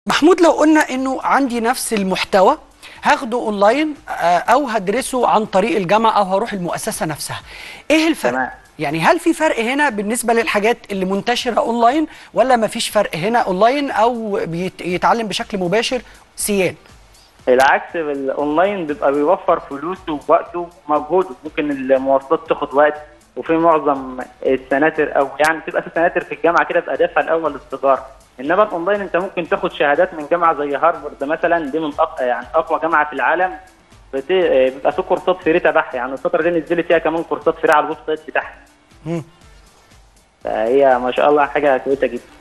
محمود لو قلنا انه عندي نفس المحتوى هاخده اونلاين آه، او هدرسه عن طريق الجامعه او هروح المؤسسه نفسها ايه الفرق تمام. يعني هل في فرق هنا بالنسبه للحاجات اللي منتشره اونلاين ولا مفيش فرق هنا اونلاين او بيت- يتعلم بشكل مباشر سيان العكس الاونلاين بيبقى بيوفر فلوسه ووقته ومجهوده ممكن المواصلات تاخد وقت وفي معظم السناتر او يعني تبقى في سناتر في الجامعه كده بهدفها الاول للتجاره انما الاونلاين انت ممكن تاخد شهادات من جامعه زي هارفارد مثلا دي من أق... يعني اقوى جامعه في العالم بت... بيبقى في كورسات فري تبعها يعني الفتره دي نزلت فيها كمان كورسات فري على الويب سايت بتاعها مم. فهي ما شاء الله حاجه كويسه جدا